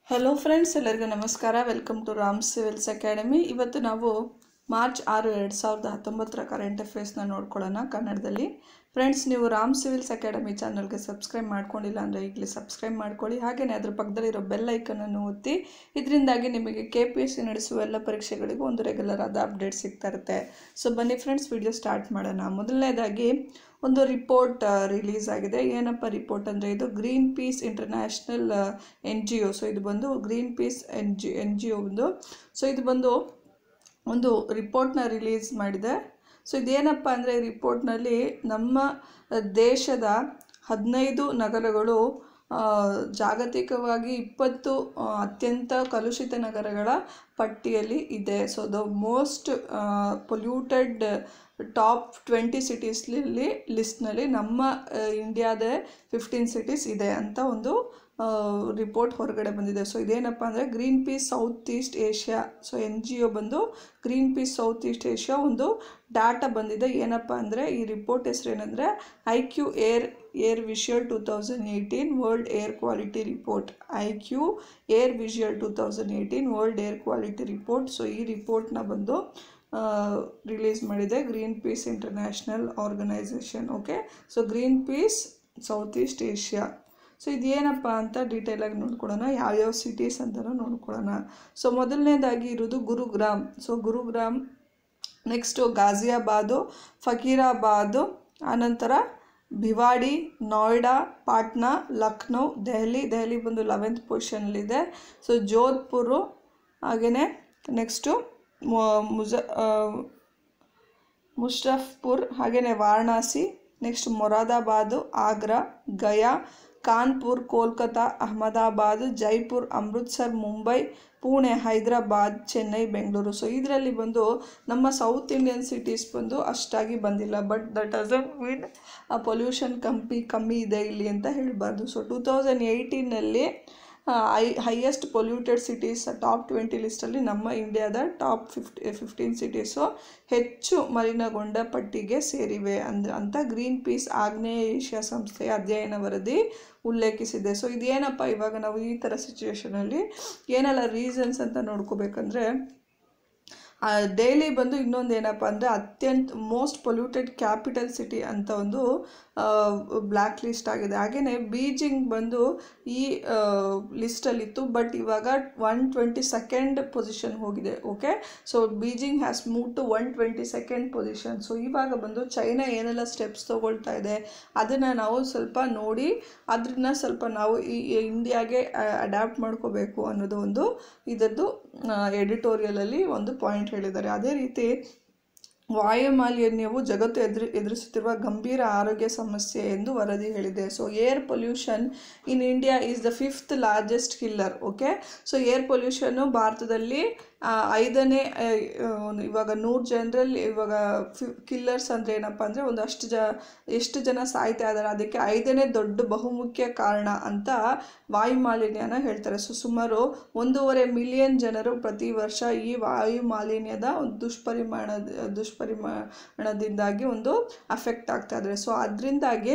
Hello friends ಎಲ್ಲರಿಗೂ ನಮಸ್ಕಾರ welcome to Ram civils academy ಇವತ್ತು ನಾವು ಮಾರ್ಚ್ ಆರು ಎರಡು ಸಾವಿರದ ಹತ್ತೊಂಬತ್ತರ ಕರೆಂಟ್ ಅಫೇರ್ಸ್ನ ನೋಡ್ಕೊಳ್ಳೋಣ ಕನ್ನಡದಲ್ಲಿ ಫ್ರೆಂಡ್ಸ್ ನೀವು ರಾಮ್ ಸಿವಿಲ್ಸ್ ಅಕಾಡೆಮಿ ಚಾನಲ್ಗೆ ಸಬ್ಸ್ಕ್ರೈಬ್ ಮಾಡ್ಕೊಂಡಿಲ್ಲ ಅಂದರೆ ಈಗಲೇ ಸಬ್ಸ್ಕ್ರೈಬ್ ಮಾಡ್ಕೊಳ್ಳಿ ಹಾಗೆಯೇ ಅದ್ರ ಪಕ್ಕದಲ್ಲಿರೋ ಬೆಲ್ ಐಕನನ್ನು ಒತ್ತಿ ಇದರಿಂದಾಗಿ ನಿಮಗೆ ಕೆ ಪಿ ಎಸ್ ಸಿ ನಡೆಸುವ ಎಲ್ಲ ಪರೀಕ್ಷೆಗಳಿಗೂ ಒಂದು ರೆಗ್ಯುಲರ್ ಆದ ಅಪ್ಡೇಟ್ ಸಿಗ್ತಾ ಇರುತ್ತೆ ಸೊ ಬನ್ನಿ ಫ್ರೆಂಡ್ಸ್ ವಿಡಿಯೋ ಸ್ಟಾರ್ಟ್ ಮಾಡೋಣ ಮೊದಲನೇದಾಗಿ ಒಂದು ರಿಪೋರ್ಟ್ ರಿಲೀಸ್ ಆಗಿದೆ ಏನಪ್ಪ ರಿಪೋರ್ಟ್ ಅಂದರೆ ಇದು Greenpeace international N G O so ಇದು ಬಂದು Greenpeace N G N G O ಒಂದು ಸೊ ಇದು ಬಂದು ಒಂದು ರಿಪೋರ್ಟ್ನ ರಿಲೀಸ್ ಮಾಡಿದೆ ಸೊ ಇದೇನಪ್ಪ ಅಂದರೆ ಈ ರಿಪೋರ್ಟ್ನಲ್ಲಿ ನಮ್ಮ ದೇಶದ ಹದಿನೈದು ನಗರಗಳು ಆ, ಜಾಗತಿಕವಾಗಿ ಇಪ್ಪತ್ತು ಆ, ಅತ್ಯಂತ ಕಲುಷಿತ ನಗರಗಳ ಪಟ್ಟಿಯಲ್ಲಿ ಇದೆ so the most polluted top twenty ಸಿಟೀಸ್ಲಿ ಲಿಸ್ಟ್ನಲ್ಲಿ ನಮ್ಮ ಆ, ಇಂಡಿಯಾದ ಫಿಫ್ಟೀನ್ ಸಿಟೀಸ್ ಇದೆ ಅಂತ ಒಂದು ರಿಪೋರ್ಟ್ ಹೊರಗಡೆ ಬಂದಿದೆ ಸೊ ಇದೇನಪ್ಪ ಅಂದರೆ Greenpeace South East Asia so N G O ಬಂದು Greenpeace South East Asia ಒಂದು ಡಾಟಾ ಬಂದಿದೆ ಏನಪ್ಪ ಅಂದರೆ ಈ ರಿಪೋರ್ಟ್ ಹೆಸರು ಏನಂದರೆ I Q air air visual two thousand eighteen world air quality report I Q air visual two thousand eighteen world air quality report so ಈ ರಿಪೋರ್ಟ್ನ ಬಂದು ರಿಲೀಸ್ ಮಾಡಿದೆ Greenpeace international organisation okay so Greenpeace South East Asia so ಇದೇನಪ್ಪ ಅಂತ ಡೀಟೇಲಾಗಿ ನೋಡ್ಕೊಳ್ಳೋಣ ಯಾವ್ಯಾವ cities ಅಂತಲೂ ನೋಡ್ಕೊಳ್ಳೋಣ ಸೊ ಮೊದಲನೇದಾಗಿ ಇರೋದು ಗುರುಗ್ರಾಮ್ ಸೊ ಗುರುಗ್ರಾಮ್ ನೆಕ್ಸ್ಟು ಗಾಜಿಯಾಬಾದು ಫಕೀರಾಬಾದು ಆನಂತರ ಭಿವಾಡಿ ನೋಯ್ಡಾ ಪಾಟ್ನಾ ಲಕ್ನೌ ದೆಹಲಿ ದೆಹಲಿ ಬಂದು ಲೆವೆಂತ್ ಪೊಸಿಷನಲ್ಲಿದೆ ಸೊ ಜೋಧ್ಪುರು ಹಾಗೆಯೇ ನೆಕ್ಸ್ಟು ಮುಜ ಮುಷ್ರಫ್ಪುರ್ ಹಾಗೆಯೇ ವಾರಣಾಸಿ ನೆಕ್ಸ್ಟ್ ಮೊರಾದಾಬಾದು ಆಗ್ರಾ ಗಯಾ ಕಾನ್ಪುರ್ ಕೋಲ್ಕತಾ ಅಹಮದಾಬಾದ್ ಜೈಪುರ್ ಅಮೃತ್ಸರ್ ಮುಂಬೈ ಪುಣೆ ಹೈದರಾಬಾದ್ ಚೆನ್ನೈ ಬೆಂಗಳೂರು ಸೊ ಇದರಲ್ಲಿ ಬಂದು ನಮ್ಮ ಸೌತ್ ಇಂಡಿಯನ್ ಸಿಟೀಸ್ ಬಂದು ಅಷ್ಟಾಗಿ ಬಂದಿಲ್ಲ but that doesn't mean pollution ಕಮ್ಮಿ ಕಮ್ಮಿ ಇದೆ ಇಲ್ಲಿ ಅಂತ ಹೇಳಬಾರ್ದು ಸೊ ಟೂ ತೌಸಂಡ್ ಏಯ್ಟೀನಲ್ಲಿ I highest polluted cities top twenty ಲಿಸ್ಟಲ್ಲಿ ನಮ್ಮ ಇಂಡಿಯಾದ ಟಾಪ್ ಫಿಫ್ಟಿ ಫಿಫ್ಟೀನ್ ಸಿಟೀಸು ಹೆಚ್ಚು ಮಲಿನಗೊಂಡ ಪಟ್ಟಿಗೆ ಸೇರಿವೆ ಅಂದ್ ಅಂತ ಗ್ರೀನ್ ಪೀಸ್ ಆಗ್ನೇಯ ಏಷ್ಯಾ ಸಂಸ್ಥೆಯ ಅಧ್ಯಯನ ವರದಿ ಉಲ್ಲೇಖಿಸಿದೆ ಸೊ ಇದೇನಪ್ಪ ಇವಾಗ ನಾವು ಈ ಥರ ಸಿಚುವೇಷನಲ್ಲಿ ಏನೆಲ್ಲ ರೀಸನ್ಸ್ ಅಂತ ನೋಡ್ಕೋಬೇಕಂದ್ರೆ ಡೈಲಿ ಬಂದು ಇನ್ನೊಂದು ಏನಪ್ಪ ಅಂದರೆ ಅತ್ಯಂತ ಮೋಸ್ಟ್ ಪೊಲ್ಯೂಟೆಡ್ ಕ್ಯಾಪಿಟಲ್ ಸಿಟಿ ಅಂತ ಒಂದು ಬ್ಲ್ಯಾಕ್ ಲಿಸ್ಟ್ ಆಗಿದೆ ಹಾಗೆಯೇ ಬೀಜಿಂಗ್ ಬಂದು ಈ ಲಿಸ್ಟಲ್ಲಿತ್ತು ಬಟ್ ಇವಾಗ ಒನ್ ಟ್ವೆಂಟಿ ಸೆಕೆಂಡ್ ಪೊಸಿಷನ್ ಹೋಗಿದೆ okay so Beijing has move to one twenty second position so ಇವಾಗ ಬಂದು ಚೈನಾ ಏನೆಲ್ಲ ಸ್ಟೆಪ್ಸ್ ತೊಗೊಳ್ತಾ ಇದೆ ಅದನ್ನು ನಾವು ಸ್ವಲ್ಪ ನೋಡಿ ಅದನ್ನ ಸ್ವಲ್ಪ ನಾವು ಈ ಇಂಡಿಯಾಗೆ ಅಡ್ಯಾಪ್ಟ್ ಮಾಡ್ಕೋಬೇಕು ಅನ್ನೋದು ಒಂದು ಇದರದ್ದು ಎಡಿಟೋರಿಯಲಲ್ಲಿ ಒಂದು ಪಾಯಿಂಟ್ ಹೇಳಿದ್ದಾರೆ ಅದೇ ರೀತಿ ವಾಯು ಮಾಲಿನ್ಯವು ಜಗತ್ತು ಎದುರು ಎದುರಿಸುತ್ತಿರುವ ಗಂಭೀರ ಆರೋಗ್ಯ ಸಮಸ್ಯೆ ಎಂದು ವರದಿ ಹೇಳಿದೆ so air pollution in India is the fifth largest killer okay so air pollution ಭಾರತದಲ್ಲಿ ಆ, ಐದನೇ ಆ, ಒಂದು ಇವಾಗ ನೂರು ಜನರಲ್ಲಿ ಇವಾಗ ಫಿ ಕಿಲ್ಲರ್ಸ್ ಅಂದರೆ ಏನಪ್ಪ ಅಂದರೆ ಒಂದು ಅಷ್ಟು ಜ ಎಷ್ಟು ಜನ ಸಾಯ್ತಾ ಇದ್ದಾರೆ ಅದಕ್ಕೆ ಐದನೇ ದೊಡ್ಡ ಬಹುಮುಖ್ಯ ಕಾರಣ ಅಂತ ವಾಯು ಮಾಲಿನ್ಯನ ಹೇಳ್ತಾರೆ ಸೊ ಸುಮಾರು ಒಂದೂವರೆ ಮಿಲಿಯನ್ ಜನರು ಪ್ರತಿ ವರ್ಷ ಈ ವಾಯು ಮಾಲಿನ್ಯದ ಒಂದು ದುಷ್ಪರಿಮಾಣ ದುಷ್ಪರಿಮಾಣದಿಂದಾಗಿ ಒಂದು ಅಫೆಕ್ಟ್ ಆಗ್ತಾ ಇದ್ದಾರೆ ಸೊ ಅದರಿಂದಾಗಿ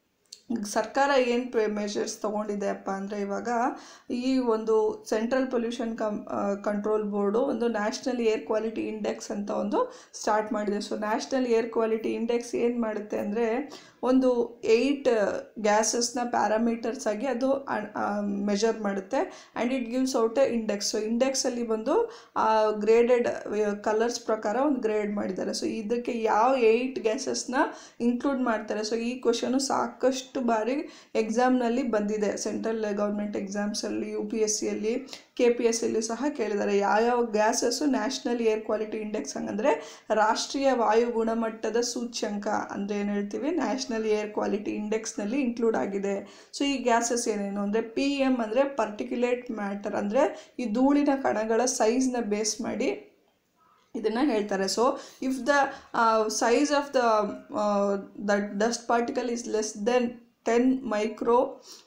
ಸರ್ಕಾರ ಏನು ಮೆಷರ್ಸ್ ತೊಗೊಂಡಿದೆ ಅಪ್ಪ ಅಂದರೆ ಇವಾಗ ಈ ಒಂದು central pollution cum control board ಒಂದು ನ್ಯಾಷನಲ್ ಏರ್ ಕ್ವಾಲಿಟಿ ಇಂಡೆಕ್ಸ್ ಅಂತ ಒಂದು ಸ್ಟಾರ್ಟ್ ಮಾಡಿದೆ so national air quality index ಏನು ಮಾಡುತ್ತೆ ಅಂದರೆ ಒಂದು ಏಯ್ಟ್ ಗ್ಯಾಸಸ್ನ ಪ್ಯಾರಾಮೀಟರ್ಸ್ ಆಗಿ ಅದು ಮೆಷರ್ ಮಾಡುತ್ತೆ and it gives out a index so ಇಂಡೆಕ್ಸಲ್ಲಿ ಬಂದು ಗ್ರೇಡೆಡ್ ಕಲರ್ಸ್ ಪ್ರಕಾರ ಒಂದು ಗ್ರೇಡ್ ಮಾಡಿದ್ದಾರೆ ಸೊ ಇದಕ್ಕೆ ಯಾವ ಏಯ್ಟ್ ಗ್ಯಾಸಸ್ನ ಇನ್ಕ್ಲೂಡ್ ಮಾಡ್ತಾರೆ ಸೊ ಈ ಕ್ವಶನು ಸಾಕಷ್ಟು ಬಾರಿ ಎಕ್ಸಾಮ್ನಲ್ಲಿ ಬಂದಿದೆ ಸೆಂಟ್ರಲ್ ಗೌರ್ಮೆಂಟ್ ಎಕ್ಸಾಮ್ಸಲ್ಲಿ ಯು ಪಿ ಎಸ್ ಸಿಯಲ್ಲಿ ಕೆ ಪಿ ಎಸ್ ಸಿಯಲ್ಲಿ ಸಹ ಕೇಳಿದ್ದಾರೆ ಯಾವ್ಯಾವ gases national air quality index ಹಂಗಂದರೆ ರಾಷ್ಟ್ರೀಯ ವಾಯು ಗುಣಮಟ್ಟದ ಸೂಚ್ಯಂಕ ಅಂದರೆ ಏನು ಹೇಳ್ತೀವಿ ನ್ಯಾಷನಲ್ ಏರ್ ಕ್ವಾಲಿಟಿ ಇಂಡೆಕ್ಸ್ನಲ್ಲಿ ಇನ್ಕ್ಲೂಡ್ ಆಗಿದೆ ಸೊ ಈ ಗ್ಯಾಸಸ್ ಏನೇನು ಅಂದರೆ ಪಿ ಎಮ್ ಅಂದರೆ ಪರ್ಟಿಕ್ಯುಲೇಟ್ ಮ್ಯಾಟರ್ ಅಂದರೆ ಈ ಧೂಳಿನ ಕಣಗಳ ಸೈಜ್ನ ಬೇಸ್ ಮಾಡಿ ಇದನ್ನು ಹೇಳ್ತಾರೆ so if the size of the that dust particle is less than ten micro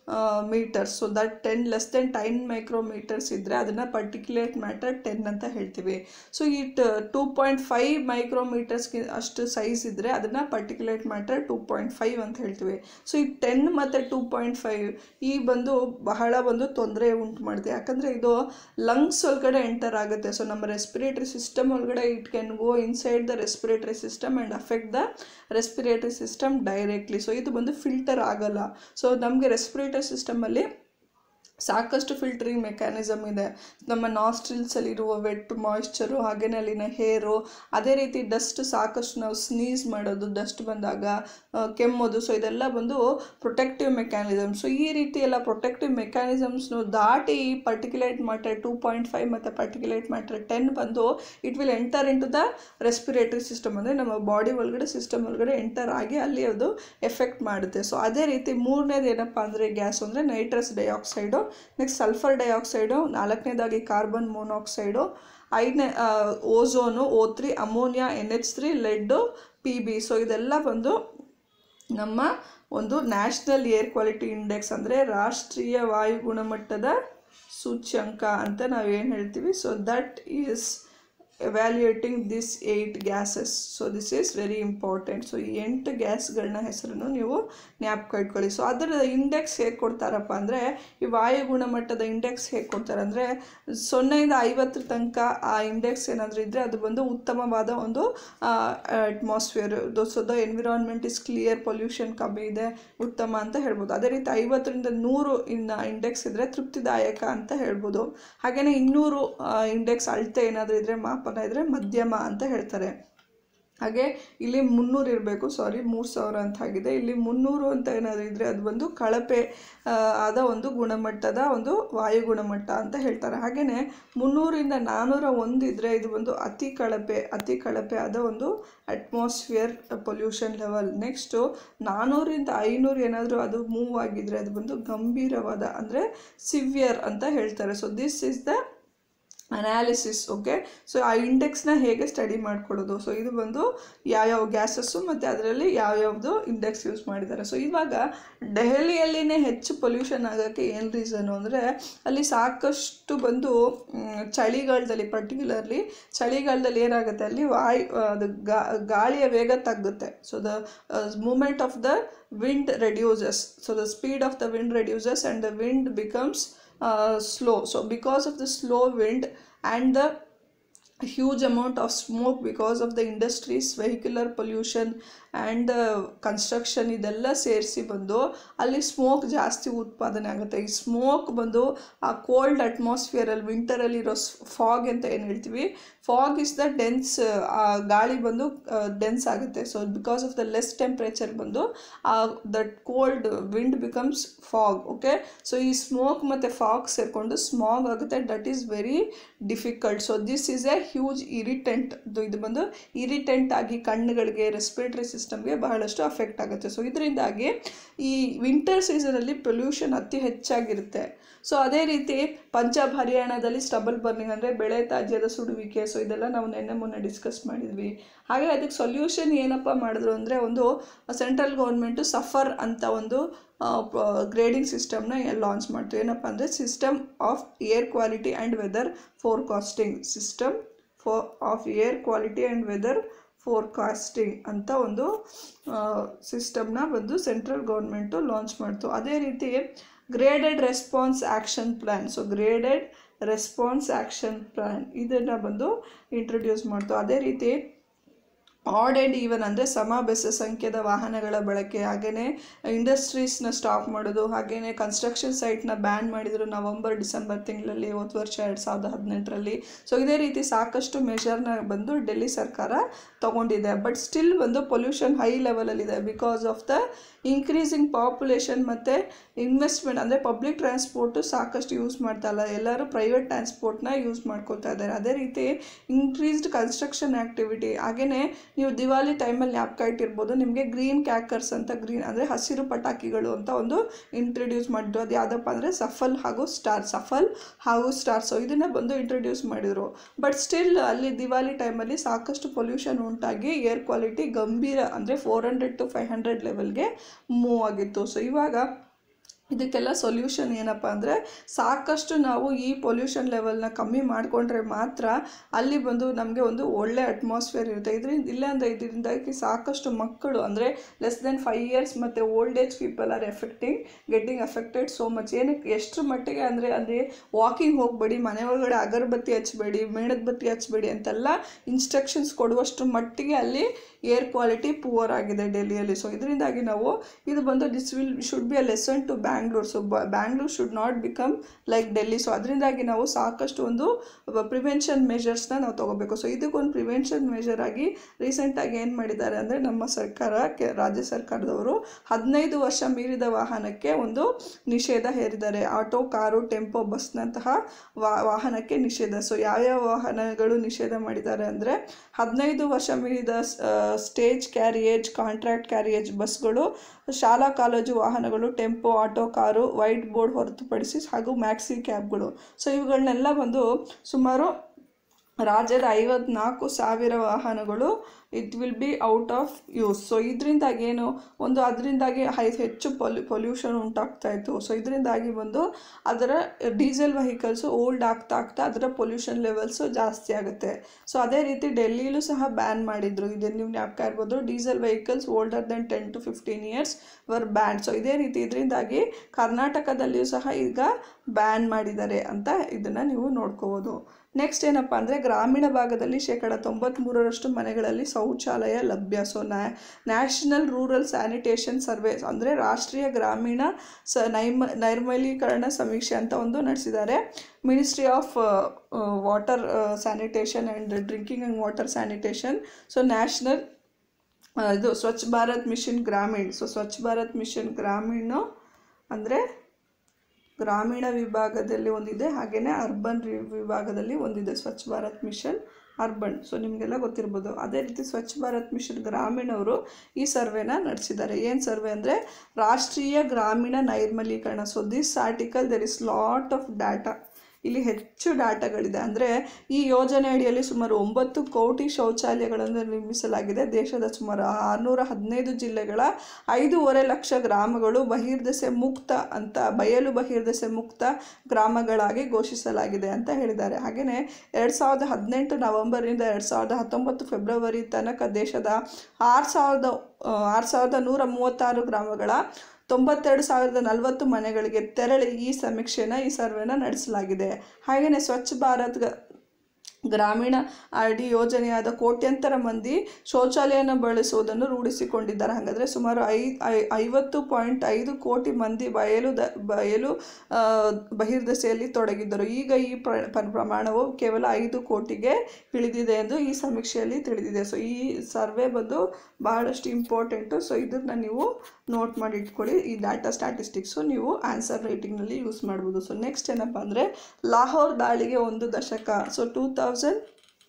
metres so that ten less than ten micrometres ಇದ್ದರೆ ಅದನ್ನು ಪರ್ಟಿಕ್ಯುಲೇಟ್ ಮ್ಯಾಟರ್ ಟೆನ್ ಅಂತ ಹೇಳ್ತೀವಿ ಸೊ ಈ ಟೂ ಪಾಯಿಂಟ್ ಫೈವ್ ಮೈಕ್ರೋಮೀಟರ್ಸ್ಗೆ ಅಷ್ಟು ಸೈಜ್ ಇದ್ದರೆ ಅದನ್ನು particulate matter two point five ಅಂತ ಹೇಳ್ತೀವಿ ಸೊ ಈ ಟೆನ್ ಮತ್ತು ಟೂ ಪಾಯಿಂಟ್ ಫೈವ್ ಈ ಬಂದು ಬಹಳ ಒಂದು ತೊಂದರೆ ಉಂಟು ಮಾಡುತ್ತೆ ಯಾಕಂದರೆ ಇದು ಲಂಗ್ಸ್ ಒಳಗಡೆ ಎಂಟರ್ ಆಗುತ್ತೆ ಸೊ ನಮ್ಮ ರೆಸ್ಪಿರೇಟರಿ ಸಿಸ್ಟಮ್ ಒಳಗಡೆ it can go inside the respiratory system and affect the respiratory system directly so ಇದು ಬಂದು ಫಿಲ್ಟರ್ ಆಗಲ್ಲ ಸೊ ನಮಗೆ ರೆಸ್ಪಿರೇಟರಿ ಸಿಸ್ಟಮಲ್ಲಿ ಸಾಕಷ್ಟು ಫಿಲ್ಟರಿಂಗ್ ಮೆಕ್ಯಾನಿಸಮ್ ಇದೆ ನಮ್ಮ ನಾಸ್ಟ್ರಿಲ್ಸಲ್ಲಿರುವ ವೆಟ್ ಮಾಯ್ಶ್ಚರು ಹಾಗೆಯೇ ಅಲ್ಲಿನ ಹೇರು ಅದೇ ರೀತಿ ಡಸ್ಟ್ ಸಾಕಷ್ಟು ನಾವು ಸ್ನೀಸ್ ಮಾಡೋದು ಡಸ್ಟ್ ಬಂದಾಗ ಆ, ಕೆಮ್ಮೋದು ಸೊ ಇದೆಲ್ಲ ಬಂದು ಪ್ರೊಟೆಕ್ಟಿವ್ ಮೆಕ್ಯಾನಿಸಮ್ ಸೊ ಈ ರೀತಿ ಎಲ್ಲ ಪ್ರೊಟೆಕ್ಟಿವ್ ಮೆಕ್ಯಾನಿಸಮ್ಸ್ನು ದಾಟಿ ಈ particulate matter two point five ಮತ್ತು ಪರ್ಟಿಕ್ಯುಲೇಟ್ ಮ್ಯಾಟರ್ ಟೆನ್ ಬಂದು it will enter in to the respiratory system ಅಂದರೆ ನಮ್ಮ ಬಾಡಿ ಒಳಗಡೆ ಸಿಸ್ಟಮ್ ಒಳಗಡೆ ಎಂಟರ್ ಆಗಿ ಅಲ್ಲಿ ಅದು ಎಫೆಕ್ಟ್ ಮಾಡುತ್ತೆ ಸೊ ಅದೇ ರೀತಿ ಮೂರನೇದು ಏನಪ್ಪ ಅಂದರೆ ಗ್ಯಾಸ್ ಅಂದರೆ nitrous dioxide next sulphur dioxide ನಾಲ್ಕನೇದಾಗಿ ಕಾರ್ಬನ್ ಮೊನಾಕ್ಸೈಡು ಐದನೇ ozone O three ammonia N H three lead P B so ಇದೆಲ್ಲ ಬಂದು ನಮ್ಮ ಒಂದು ನ್ಯಾಷನಲ್ ಏರ್ ಕ್ವಾಲಿಟಿ ಇಂಡೆಕ್ಸ್ ಅಂದರೆ ರಾಷ್ಟ್ರೀಯ ವಾಯು ಗುಣಮಟ್ಟದ ಸೂಚ್ಯಂಕ ಅಂತ ನಾವು ಏನು ಹೇಳ್ತೀವಿ so that is evaluating this eight gases so this is very important so ಈ ಎಂಟು ಗ್ಯಾಸ್ಗಳನ್ನ ಹೆಸರನ್ನು ನೀವು ಜ್ಞಾಪಕ ಇಟ್ಕೊಳ್ಳಿ ಸೊ ಅದರ ಇಂಡೆಕ್ಸ್ ಹೇಗೆ ಕೊಡ್ತಾರಪ್ಪ ಅಂದರೆ ಈ ವಾಯು ಗುಣಮಟ್ಟದ ಇಂಡೆಕ್ಸ್ ಹೇಗೆ ಕೊಡ್ತಾರೆ ಅಂದರೆ ಸೊನ್ನೆಯಿಂದ ಐವತ್ತರ ತನಕ ಆ ಇಂಡೆಕ್ಸ್ ಏನಾದರೂ ಇದ್ದರೆ ಅದು ಬಂದು ಉತ್ತಮವಾದ ಒಂದು atmosphere so the environment is clear pollution ಕಮ್ಮಿ ಇದೆ ಉತ್ತಮ ಅಂತ ಹೇಳ್ಬೋದು ಅದೇ ರೀತಿ ಐವತ್ತರಿಂದ ನೂರು ಇನ್ನು ಇಂಡೆಕ್ಸ್ ಇದ್ದರೆ ತೃಪ್ತಿದಾಯಕ ಅಂತ ಹೇಳ್ಬೋದು ಹಾಗೆಯೇ ಇನ್ನೂರು ಇಂಡೆಕ್ಸ್ ಅಳತೆ ಏನಾದರೂ ಇದ್ದರೆ ಮಾಪನ ಇದ್ದರೆ ಮಧ್ಯಮ ಅಂತ ಹೇಳ್ತಾರೆ ಹಾಗೆ ಇಲ್ಲಿ ಮುನ್ನೂರು ಇರಬೇಕು ಸಾರಿ ಮೂರು ಸಾವಿರ ಅಂತ ಆಗಿದೆ ಇಲ್ಲಿ ಮುನ್ನೂರು ಅಂತ ಏನಾದರೂ ಇದ್ದರೆ ಅದು ಬಂದು ಕಳಪೆ ಆ, ಆದ ಒಂದು ಗುಣಮಟ್ಟದ ಒಂದು ವಾಯು ಗುಣಮಟ್ಟ ಅಂತ ಹೇಳ್ತಾರೆ ಹಾಗೆಯೇ ಮುನ್ನೂರಿಂದ ನಾನ್ನೂರ ಒಂದು ಇದ್ದರೆ ಇದು ಒಂದು ಅತಿ ಕಳಪೆ ಅತಿ ಕಳಪೆ ಆದ ಒಂದು ಅಟ್ಮಾಸ್ಫಿಯರ್ ಪೊಲ್ಯೂಷನ್ ಲೆವೆಲ್ ನೆಕ್ಸ್ಟು ನಾನ್ನೂರಿಂದ ಐನೂರು ಏನಾದರೂ ಅದು ಮೂವ್ ಆಗಿದ್ರೆ ಅದು ಬಂದು ಗಂಭೀರವಾದ ಅಂದರೆ ಸಿವಿಯರ್ ಅಂತ ಹೇಳ್ತಾರೆ so this is the analysis okay so ಆ ಇಂಡೆಕ್ಸ್ನ ಹೇಗೆ ಸ್ಟಡಿ ಮಾಡ್ಕೊಳ್ಳೋದು ಸೊ ಇದು ಬಂದು ಯಾವ್ಯಾವ ಗ್ಯಾಸಸ್ಸು ಮತ್ತು ಅದರಲ್ಲಿ ಯಾವ್ಯಾವುದು ಇಂಡೆಕ್ಸ್ ಯೂಸ್ ಮಾಡಿದ್ದಾರೆ ಸೊ ಇವಾಗ ದೆಹಲಿಯಲ್ಲಿನೇ ಹೆಚ್ಚು ಪೊಲ್ಯೂಷನ್ ಆಗೋಕ್ಕೆ ಏನು ರೀಸನು ಅಂದರೆ ಅಲ್ಲಿ ಸಾಕಷ್ಟು ಬಂದು ಮ್, ಚಳಿಗಾಲದಲ್ಲಿ ಪರ್ಟಿಕ್ಯುಲರ್ಲಿ ಚಳಿಗಾಲದಲ್ಲಿ ಏನಾಗುತ್ತೆ ಅಲ್ಲಿ ವಾಯು ಅದು ಗಾ ಗಾಳಿಯ ವೇಗ ತಗ್ಗುತ್ತೆ so the movement of the wind reduces so the speed of the wind reduces and the wind becomes uh, slow. So because of the slow wind and the huge amount of smoke because of the industries vehicular pollution and construction ಇದೆಲ್ಲ ಸೇರಿಸಿ ಬಂದು ಅಲ್ಲಿ smoke ಜಾಸ್ತಿ ಉತ್ಪಾದನೆ ಆಗುತ್ತೆ ಈ smoke ಬಂದು ಆ ಕೋಲ್ಡ್ ಅಟ್ಮಾಸ್ಫಿಯರಲ್ಲಿ ವಿಂಟರಲ್ಲಿ ಇರೋ ಫಾಗ್ ಅಂತ ಏನು ಹೇಳ್ತೀವಿ ಫಾಗ್ ಇಸ್ ದ ಡೆನ್ಸ್ ಆ ಗಾಳಿ ಬಂದು ಡೆನ್ಸ್ ಆಗುತ್ತೆ so because of the less temperature ಬಂದು that cold wind becomes fog okay so ಈ ಸ್ಮೋಕ್ ಮತ್ತು ಫಾಗ್ ಸೇರಿಕೊಂಡು ಸ್ಮಾಗ್ ಆಗುತ್ತೆ that is very difficult so this is a huge irritant ಇದು ಬಂದು ಇರಿಟೆಂಟ್ ಆಗಿ ಕಣ್ಣುಗಳಿಗೆ ರೆಸ್ಪಿರೇಟರಿ ಸಿಸ್ಟಮ್ಗೆ ಬಹಳಷ್ಟು ಅಫೆಕ್ಟ್ ಆಗುತ್ತೆ ಸೊ ಇದರಿಂದಾಗಿ ಈ ವಿಂಟರ್ ಸೀಸನಲ್ಲಿ ಪೊಲ್ಯೂಷನ್ ಅತಿ ಹೆಚ್ಚಾಗಿರುತ್ತೆ ಸೊ ಅದೇ ರೀತಿ ಪಂಜಾಬ್ ಹರಿಯಾಣದಲ್ಲಿ ಸ್ಟಬಲ್ ಬರ್ನಿಂಗ್ ಅಂದರೆ ಬೆಳೆ ತ್ಯಾಜ್ಯದ ಸುಡುವಿಕೆ ಸೊ ಇದೆಲ್ಲ ನಾವು ನೆನ್ನೆ ಮೊನ್ನೆ ಡಿಸ್ಕಸ್ ಮಾಡಿದ್ವಿ ಹಾಗೆ ಅದಕ್ಕೆ ಸೊಲ್ಯೂಷನ್ ಏನಪ್ಪ ಮಾಡಿದ್ರು ಅಂದರೆ ಒಂದು ಸೆಂಟ್ರಲ್ ಗೌರ್ಮೆಂಟು ಸಫರ್ ಅಂತ ಒಂದು ಗ್ರೇಡಿಂಗ್ ಸಿಸ್ಟಮ್ನ ಲಾಂಚ್ ಮಾಡ್ತು ಏನಪ್ಪ ಅಂದರೆ system of air quality and weather forecasting system for of air quality and weather forecasting ಅಂತ ಒಂದು ಸಿಸ್ಟಮ್ನ ಬಂದು ಸೆಂಟ್ರಲ್ ಗೌರ್ಮೆಂಟು ಲಾಂಚ್ ಮಾಡ್ತು ಅದೇ ರೀತಿ graded response action plan so graded response action plan ಇದನ್ನು ಬಂದು ಇಂಟ್ರೊಡ್ಯೂಸ್ ಮಾಡ್ತು ಅದೇ ರೀತಿ ಆಡ್ ಆ್ಯಂಡ್ ಈವನ್ ಅಂದರೆ ಸಮ ಬೆಸ ಸಂಖ್ಯೆದ ವಾಹನಗಳ ಬಳಕೆ ಹಾಗೆಯೇ ಇಂಡಸ್ಟ್ರೀಸ್ನ ಸ್ಟಾಪ್ ಮಾಡೋದು ಹಾಗೆಯೇ ಕನ್ಸ್ಟ್ರಕ್ಷನ್ ಸೈಟ್ನ ಬ್ಯಾನ್ ಮಾಡಿದರು ನವಂಬರ್ ಡಿಸೆಂಬರ್ ತಿಂಗಳಲ್ಲಿ ಹೋದ ವರ್ಷ ಎರಡು ಸಾವಿರದ ಹದಿನೆಂಟರಲ್ಲಿ ಸೊ ಇದೇ ರೀತಿ ಸಾಕಷ್ಟು ಮೆಷರ್ನ ಬಂದು ಡೆಲ್ಲಿ ಸರ್ಕಾರ ತಗೊಂಡಿದೆ ಬಟ್ ಸ್ಟಿಲ್ ಒಂದು ಪೊಲ್ಯೂಷನ್ ಹೈ ಲೆವೆಲಲ್ಲಿದೆ because of the increasing population ಮತ್ತು ಇನ್ವೆಸ್ಟ್ಮೆಂಟ್ ಅಂದರೆ ಪಬ್ಲಿಕ್ ಟ್ರಾನ್ಸ್ಪೋರ್ಟು ಸಾಕಷ್ಟು ಯೂಸ್ ಮಾಡ್ತಾ ಇಲ್ಲ ಎಲ್ಲರೂ ಪ್ರೈವೇಟ್ ಟ್ರಾನ್ಸ್ಪೋರ್ಟ್ನ ಯೂಸ್ ಮಾಡ್ಕೊತಾ ಇದ್ದಾರೆ ಅದೇ ರೀತಿ ಇನ್ಕ್ರೀಸ್ಡ್ ಕನ್ಸ್ಟ್ರಕ್ಷನ್ ಆ್ಯಕ್ಟಿವಿಟಿ ಹಾಗೆಯೇ ನೀವು ದಿವಾಲಿ ಟೈಮಲ್ಲಿ ಜ್ಞಾಪಕ ಇಟ್ಟಿರ್ಬೋದು ನಿಮಗೆ ಗ್ರೀನ್ ಕ್ಯಾಕರ್ಸ್ ಅಂತ ಗ್ರೀನ್ ಅಂದರೆ ಹಸಿರು ಪಟಾಕಿಗಳು ಅಂತ ಒಂದು ಇಂಟ್ರೊಡ್ಯೂಸ್ ಮಾಡಿದ್ರು ಅದು ಯಾವುದಪ್ಪ ಅಂದರೆ ಸಫಲ್ ಹಾಗೂ ಸ್ಟಾರ್ ಸಫಲ್ ಹಾಗೂ ಸ್ಟಾರ್ ಸೊ ಇದನ್ನು ಬಂದು ಇಂಟ್ರೊಡ್ಯೂಸ್ ಮಾಡಿದರು ಬಟ್ ಸ್ಟಿಲ್ ಅಲ್ಲಿ ದಿವಾಲಿ ಟೈಮಲ್ಲಿ ಸಾಕಷ್ಟು ಪೊಲ್ಯೂಷನ್ ಉಂಟಾಗಿ ಏರ್ ಕ್ವಾಲಿಟಿ ಗಂಭೀರ ಅಂದರೆ four hundred to five hundred ಲೆವೆಲ್ಗೆ ಮೂವ್ ಆಗಿತ್ತು ಸೊ ಇವಾಗ ಇದಕ್ಕೆಲ್ಲ ಸೊಲ್ಯೂಷನ್ ಏನಪ್ಪ ಅಂದರೆ ಸಾಕಷ್ಟು ನಾವು ಈ ಪೊಲ್ಯೂಷನ್ ಲೆವೆಲ್ನ ಕಮ್ಮಿ ಮಾಡಿಕೊಂಡ್ರೆ ಮಾತ್ರ ಅಲ್ಲಿ ಬಂದು ನಮಗೆ ಒಂದು ಒಳ್ಳೆ ಅಟ್ಮಾಸ್ಫಿಯರ್ ಇರುತ್ತೆ ಇದರಿಂದ ಇಲ್ಲಾಂದರೆ ಇದರಿಂದಾಗಿ ಸಾಕಷ್ಟು ಮಕ್ಕಳು ಅಂದರೆ ಲೆಸ್ ದೆನ್ ಫೈವ್ ಇಯರ್ಸ್ ಮತ್ತು old age people are affecting getting affected so much ಏನಕ್ಕೆ ಎಷ್ಟು ಮಟ್ಟಿಗೆ ಅಂದರೆ ಅಂದರೆ ವಾಕಿಂಗ್ ಹೋಗಬೇಡಿ ಮನೆ ಒಳಗಡೆ ಅಗರಬತ್ತಿ ಹಚ್ಚಬೇಡಿ ಮೇಣದ ಬತ್ತಿ ಹಚ್ಚಬೇಡಿ ಅಂತೆಲ್ಲ ಇನ್ಸ್ಟ್ರಕ್ಷನ್ಸ್ ಕೊಡುವಷ್ಟು ಮಟ್ಟಿಗೆ ಅಲ್ಲಿ ಏರ್ ಕ್ವಾಲಿಟಿ ಪೂವರ್ ಆಗಿದೆ ಡೆಲ್ಲಿಯಲ್ಲಿ ಸೊ ಇದರಿಂದಾಗಿ ನಾವು ಇದು ಬಂದು this will should be a lesson to Bangalore so Bangalore should not become like Delhi so ಅದರಿಂದಾಗಿ ನಾವು ಸಾಕಷ್ಟು ಒಂದು ಪ್ರಿವೆನ್ಷನ್ ಮೆಷರ್ಸ್ನ ನಾವು ತೊಗೋಬೇಕು ಸೊ ಇದಕ್ಕೊಂದು ಪ್ರಿವೆನ್ಷನ್ ಮೆಷರ್ ಆಗಿ ರೀಸೆಂಟಾಗಿ ಏನು ಮಾಡಿದ್ದಾರೆ ಅಂದರೆ ನಮ್ಮ ಸರ್ಕಾರ ಕೆ ರಾಜ್ಯ ಸರ್ಕಾರದವರು ಹದಿನೈದು ವರ್ಷ ಮೀರಿದ ವಾಹನಕ್ಕೆ ಒಂದು ನಿಷೇಧ ಹೇರಿದ್ದಾರೆ ಆಟೋ ಕಾರು ಟೆಂಪೋ ಬಸ್ನಂತಹ ವಾ ವಾಹನಕ್ಕೆ ನಿಷೇಧ ಸೊ ಯಾವ್ಯಾವ ವಾಹನಗಳು ನಿಷೇಧ ಮಾಡಿದ್ದಾರೆ ಅಂದರೆ ಹದಿನೈದು ವರ್ಷ ಮೀರಿದ ಸ್ಟೇಜ್ ಕ್ಯಾರಿಯೇಜ್ ಕಾಂಟ್ರಾಕ್ಟ್ ಕ್ಯಾರಿಯೇಜ್ ಬಸ್ಗಳು ಶಾಲಾ ಕಾಲೇಜು ವಾಹನಗಳು tempo auto car white board ಹೊರತುಪಡಿಸಿ ಹಾಗೂ ಮ್ಯಾಕ್ಸಿ ಕ್ಯಾಬ್ಗಳು ಸೊ ಇವುಗಳನ್ನೆಲ್ಲ ಬಂದು ಸುಮಾರು ರಾಜ್ಯದ ಐವತ್ನಾಲ್ಕು ಸಾವಿರ ವಾಹನಗಳು it will be out of use so ಇದರಿಂದಾಗಿ ಏನು ಒಂದು ಅದರಿಂದಾಗಿ ಹೈ ಹೆಚ್ಚು ಪೊಲ್ಯೂ ಪೊಲ್ಯೂಷನ್ ಉಂಟಾಗ್ತಾ ಇತ್ತು ಸೊ ಇದರಿಂದಾಗಿ ಬಂದು ಅದರ ಡೀಸೆಲ್ ವೆಹಿಕಲ್ಸು ಓಲ್ಡ್ ಆಗ್ತಾ ಆಗ್ತಾ ಅದರ ಪೊಲ್ಯೂಷನ್ ಲೆವೆಲ್ಸು ಜಾಸ್ತಿ ಆಗುತ್ತೆ ಸೊ ಅದೇ ರೀತಿ ಡೆಲ್ಲಿಲೂ ಸಹ ಬ್ಯಾನ್ ಮಾಡಿದರು ಇದನ್ನು ನೀವು ಜ್ಞಾಪಕ ಇರ್ಬೋದು diesel vehicles older than ten to fifteen years were ban so ಇದೇ ರೀತಿ ಇದರಿಂದಾಗಿ ಕರ್ನಾಟಕದಲ್ಲಿಯೂ ಸಹ ಈಗ ಬ್ಯಾನ್ ಮಾಡಿದ್ದಾರೆ ಅಂತ ಇದನ್ನು ನೀವು ನೋಡ್ಕೋಬೋದು ನೆಕ್ಸ್ಟ್ ಏನಪ್ಪ ಅಂದರೆ ಗ್ರಾಮೀಣ ಭಾಗದಲ್ಲಿ ಶೇಕಡ ತೊಂಬತ್ತ್ಮೂರರಷ್ಟು ಮನೆಗಳಲ್ಲಿ ಶೌಚಾಲಯ ಲಭ್ಯ so national rural sanitation survey ಅಂದರೆ ರಾಷ್ಟ್ರೀಯ ಗ್ರಾಮೀಣ ಸ ನೈಮ ನೈರ್ಮಲೀಕರಣ ಸಮೀಕ್ಷೆ ಅಂತ ಒಂದು ನಡೆಸಿದ್ದಾರೆ ministry of water sanitation and drinking and water sanitation so national ಇದು ಸ್ವಚ್ಛ ಭಾರತ್ ಮಿಷನ್ ಗ್ರಾಮೀಣ್ ಸೊ ಸ್ವಚ್ಛ ಭಾರತ್ ಮಿಷನ್ ಗ್ರಾಮೀಣ ಅಂದರೆ ಗ್ರಾಮೀಣ ವಿಭಾಗದಲ್ಲಿ ಒಂದಿದೆ ಹಾಗೆಯೇ ಅರ್ಬನ್ ರಿ- ವಿಭಾಗದಲ್ಲಿ ಒಂದಿದೆ ಸ್ವಚ್ಛ ಭಾರತ್ ಮಿಷನ್ ಅರ್ಬನ್ ಸೊ ನಿಮಗೆಲ್ಲ ಗೊತ್ತಿರ್ಬೋದು ಅದೇ ರೀತಿ ಸ್ವಚ್ಛ ಭಾರತ್ ಮಿಷನ್ ಗ್ರಾಮೀಣವರು ಈ ಸರ್ವೆನ ನಡೆಸಿದ್ದಾರೆ ಏನು ಸರ್ವೆ ಅಂದರೆ ರಾಷ್ಟ್ರೀಯ ಗ್ರಾಮೀಣ ನೈರ್ಮಲೀಕರಣ so this article there is lot of data ಇಲ್ಲಿ ಹೆಚ್ಚು ಡಾಟಾಗಳಿದೆ ಅಂದರೆ ಈ ಯೋಜನೆ ಅಡಿಯಲ್ಲಿ ಸುಮಾರು ಒಂಬತ್ತು ಕೋಟಿ ಶೌಚಾಲಯಗಳನ್ನು ನಿರ್ಮಿಸಲಾಗಿದೆ ದೇಶದ ಸುಮಾರು ಆರುನೂರ ಹದಿನೈದು ಜಿಲ್ಲೆಗಳ ಐದೂವರೆ ಲಕ್ಷ ಗ್ರಾಮಗಳು ಬಹಿರ್ದೆಸೆ ಮುಕ್ತ ಅಂತ ಬಯಲು ಬಹಿರ್ದೆಸೆ ಮುಕ್ತ ಗ್ರಾಮಗಳಾಗಿ ಘೋಷಿಸಲಾಗಿದೆ ಅಂತ ಹೇಳಿದ್ದಾರೆ ಹಾಗೆಯೇ ಎರಡು ಸಾವಿರದ ಹದಿನೆಂಟು ನವೆಂಬರಿಂದ ಎರಡು ಸಾವಿರದ ಹತ್ತೊಂಬತ್ತು ಫೆಬ್ರವರಿ ತನಕ ದೇಶದ ಆರು ಸಾವಿರದ ಆರು ಸಾವಿರದ ನೂರ ಮೂವತ್ತಾರು ಗ್ರಾಮಗಳ ತೊಂಬತ್ತೆರಡು ಸಾವಿರದ ನಲವತ್ತು ಮನೆಗಳಿಗೆ ತೆರಳಿ ಈ ಸಮೀಕ್ಷೆನ ಈ ಸರ್ವೆನ ನಡೆಸಲಾಗಿದೆ ಹಾಗೆಯೇ ಸ್ವಚ್ಛ ಭಾರತ್ ಗ- ಗ್ರಾಮೀಣ ಅಡಿ ಯೋಜನೆಯಾದ ಕೋಟ್ಯಂತರ ಮಂದಿ ಶೌಚಾಲಯನ ಬಳಸುವುದನ್ನು ರೂಢಿಸಿಕೊಂಡಿದ್ದಾರೆ ಹಾಗಾದರೆ ಸುಮಾರು ಐ ಐ- ಐವತ್ತು ಪಾಯಿಂಟ್ ಐದು ಕೋಟಿ ಮಂದಿ ಬಯಲು ದ ಬಯಲು ಆ, ಬಹಿರ್ದೆಸೆಯಲ್ಲಿ ತೊಡಗಿದ್ದರು ಈಗ ಈ ಪ್ರ ಪ- ಪ್ರಮಾಣವು ಕೇವಲ ಐದು ಕೋಟಿಗೆ ಇಳಿದಿದೆ ಎಂದು ಈ ಸಮೀಕ್ಷೆಯಲ್ಲಿ ತಿಳಿದಿದೆ ಸೊ ಈ ಸರ್ವೆ ಬಂದು ಬಹಳಷ್ಟು ಇಂಪಾರ್ಟೆಂಟು ಸೊ ಇದನ್ನು ನೀವು ನೋಟ್ ಮಾಡಿ ಇಟ್ಕೊಳ್ಳಿ ಈ ಡಾಟಾ ಸ್ಟ್ಯಾಟಿಸ್ಟಿಕ್ಸು ನೀವು ಆನ್ಸರ್ ರೈಟಿಂಗ್ನಲ್ಲಿ ಯೂಸ್ ಮಾಡ್ಬೋದು ಸೊ ನೆಕ್ಸ್ಟ್ ಏನಪ್ಪ ಅಂದರೆ ಲಾಹೋರ್ ದಾಳಿಗೆ ಒಂದು ದಶಕ ಸೊ ಟೂ ತೌಸಂಡ್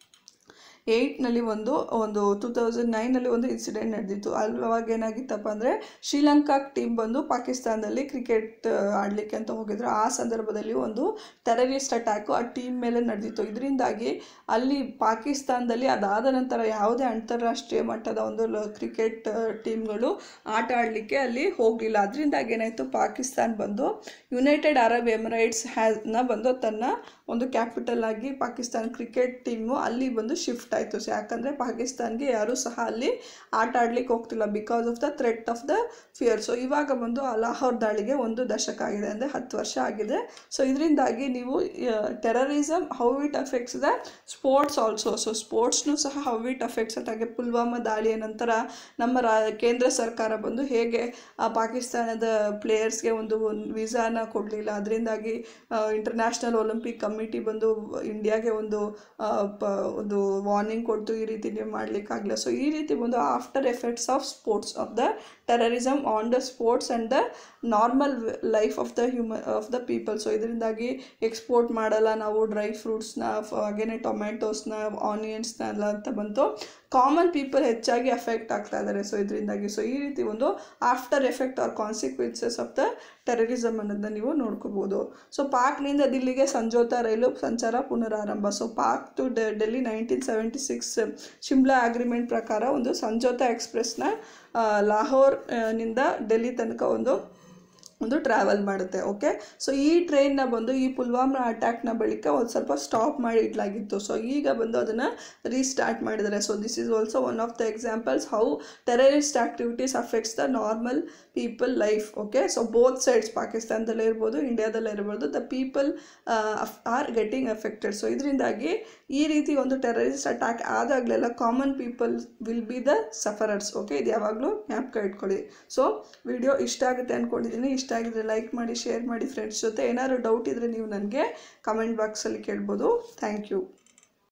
ಏಯ್ಟ್ನಲ್ಲಿ ಒಂದು ಒಂದು ಟೂ ತೌಸಂಡ್ ನೈನಲ್ಲಿ ಒಂದು ಇನ್ಸಿಡೆಂಟ್ ನಡೆದಿತ್ತು ಅಲ್ಲಿ ಅವಾಗ ಏನಾಗಿತ್ತಪ್ಪ ಅಂದರೆ ಶ್ರೀಲಂಕಾ ಟೀಮ್ ಬಂದು ಪಾಕಿಸ್ತಾನದಲ್ಲಿ ಕ್ರಿಕೆಟ್ ಆಡಲಿಕ್ಕೆ ಅಂತ ಹೋಗಿದ್ರು ಆ ಸಂದರ್ಭದಲ್ಲಿ ಒಂದು ಟೆರರಿಸ್ಟ್ ಅಟ್ಯಾಕು ಆ ಟೀಮ್ ಮೇಲೆ ನಡೆದಿತ್ತು ಇದರಿಂದಾಗಿ ಅಲ್ಲಿ ಪಾಕಿಸ್ತಾನದಲ್ಲಿ ಅದಾದ ನಂತರ ಯಾವುದೇ ಅಂತಾರಾಷ್ಟ್ರೀಯ ಮಟ್ಟದ ಒಂದು ಲ- ಕ್ರಿಕೆಟ್ ಟೀಮ್ಗಳು ಆಟ ಆಡಲಿಕ್ಕೆ ಅಲ್ಲಿ ಹೋಗಲಿಲ್ಲ ಅದರಿಂದಾಗಿ ಏನಾಯಿತು ಪಾಕಿಸ್ತಾನ ಬಂದು ಯುನೈಟೆಡ್ ಅರಬ್ ಎಮಿರೇಟ್ಸ್ ಹ್ಯಾಸ್ನ ಬಂದು ತನ್ನ ಒಂದು ಕ್ಯಾಪಿಟಲ್ ಆಗಿ ಪಾಕಿಸ್ತಾನ ಕ್ರಿಕೆಟ್ ಟೀಮು ಅಲ್ಲಿ ಬಂದು ಶಿಫ್ಟ್ ಆಯಿತು ಸೊ ಯಾಕಂದರೆ ಪಾಕಿಸ್ತಾನ್ಗೆ ಯಾರೂ ಸಹ ಅಲ್ಲಿ ಆಟ ಆಡ್ಲಿಕ್ಕೆ ಹೋಗ್ತಿಲ್ಲ because of the threat of the fear so ಇವಾಗ ಬಂದು ಆ ಲಾಹೋರ್ ದಾಳಿಗೆ ಒಂದು ದಶಕ ಆಗಿದೆ ಅಂದರೆ ಹತ್ತು ವರ್ಷ ಆಗಿದೆ ಸೊ ಇದರಿಂದಾಗಿ ನೀವು terrorism how it affects the sports also so ಸ್ಪೋರ್ಟ್ಸ್ನೂ ಸಹ ಹೌ ಇಟ್ ಅಫೆಕ್ಟ್ಸ್ ಹಾಗೆ ಪುಲ್ವಾಮಾ ದಾಳಿಯ ನಂತರ ನಮ್ಮ ರಾ ಕೇಂದ್ರ ಸರ್ಕಾರ ಬಂದು ಹೇಗೆ ಆ ಪಾಕಿಸ್ತಾನದ ಪ್ಲೇಯರ್ಸ್ಗೆ ಒಂದು ವೀಸಾನ ಕೊಡಲಿಲ್ಲ ಅದರಿಂದಾಗಿ ಇಂಟರ್ನ್ಯಾಷನಲ್ ಒಲಿಂಪಿಕ್ ಕಮಿಟಿ ಬಂದು ಇಂಡಿಯಾಗೆ ಒಂದು ಆ, ಪ ಒಂದು ವಾರ್ನಿಂಗ್ ವಾರ್ನಿಂಗ್ ಕೊಡ್ತು ಈ ರೀತಿ ನೀವು ಮಾಡಲಿಕ್ಕಾಗಲ್ಲ ಸೊ ಈ ರೀತಿ ಒಂದು after effects of sports of the terrorism on the sports and the normal life of the human of the people so ಇದರಿಂದಾಗಿ ಎಕ್ಸ್ಪೋರ್ಟ್ ಮಾಡಲ್ಲ ನಾವು ಡ್ರೈ ಫ್ರೂಟ್ಸ್ನ ಹಾಗೆಯೇ ಟೊಮೆಟೋಸ್ನ ಆನಿಯನ್ಸ್ನ ಎಲ್ಲ ಅಂತ ಬಂತು ಕಾಮನ್ ಪೀಪಲ್ ಹೆಚ್ಚಾಗಿ ಅಫೆಕ್ಟ್ ಆಗ್ತಾ ಇದ್ದಾರೆ ಸೊ ಇದರಿಂದಾಗಿ ಸೊ ಈ ರೀತಿ ಒಂದು after effect or consequences of the terrorism ಅನ್ನೋದನ್ನ ನೀವು ನೋಡ್ಕೋಬೋದು ಸೊ ಪಾಕ್ನಿಂದ ದಿಲ್ಲಿಗೆ ಸಂಜೋತಾ ರೈಲು ಸಂಚಾರ ಪುನರಾರಂಭ so Pak to Delhi nineteen seventy six Shimla agreement ಪ್ರಕಾರ ಒಂದು ಸಂಜೋತಾ ಎಕ್ಸ್ಪ್ರೆಸ್ನ ಲಾಹೋರ್ ಆ, ನಿಂದ ಡೆಲ್ಲಿ ತನಕ ಒಂದು ಒಂದು ಟ್ರಾವೆಲ್ ಮಾಡುತ್ತೆ ಓಕೆ ಸೊ ಈ ಟ್ರೈನ್ನ ಬಂದು ಈ ಪುಲ್ವಾಮಾ ಅಟ್ಯಾಕ್ನ ಬಳಿಕ ಒಂದು ಸ್ವಲ್ಪ ಸ್ಟಾಪ್ ಮಾಡಿ ಇಡಲಾಗಿತ್ತು ಸೊ ಈಗ ಬಂದು ಅದನ್ನು ರೀಸ್ಟಾರ್ಟ್ ಮಾಡಿದ್ದಾರೆ so this is also one of the examples how terrorist activities affects the normal people life okay so both sides ಪಾಕಿಸ್ತಾನದಲ್ಲೇ ಇರ್ಬೋದು ಇಂಡಿಯಾದಲ್ಲೇ ಇರ್ಬೋದು the people are getting affected so ಇದರಿಂದಾಗಿ ಈ ರೀತಿ ಒಂದು ಟೆರರಿಸ್ಟ್ ಅಟ್ಯಾಕ್ ಆದಾಗಲೆಲ್ಲ common people will be the sufferers okay ಇದು ಯಾವಾಗಲೂ ಜ್ಞಾಪಕ ಇಟ್ಕೊಳ್ಳಿ ಸೊ ವಿಡಿಯೋ ಇಷ್ಟ ಆಗುತ್ತೆ ಅಂದ್ಕೊಂಡಿದ್ದೀನಿ ಇಷ್ಟ ಆಗಿದ್ರೆ ಲೈಕ್ ಮಾಡಿ ಶೇರ್ ಮಾಡಿ ಫ್ರೆಂಡ್ಸ್ ಜೊತೆ ಏನಾದ್ರು ಡೌಟ್ ಇದ್ದರೆ ನೀವು ನನಗೆ ಕಮೆಂಟ್ ಬಾಕ್ಸಲ್ಲಿ ಕೇಳ್ಬೋದು ಥ್ಯಾಂಕ್ ಯು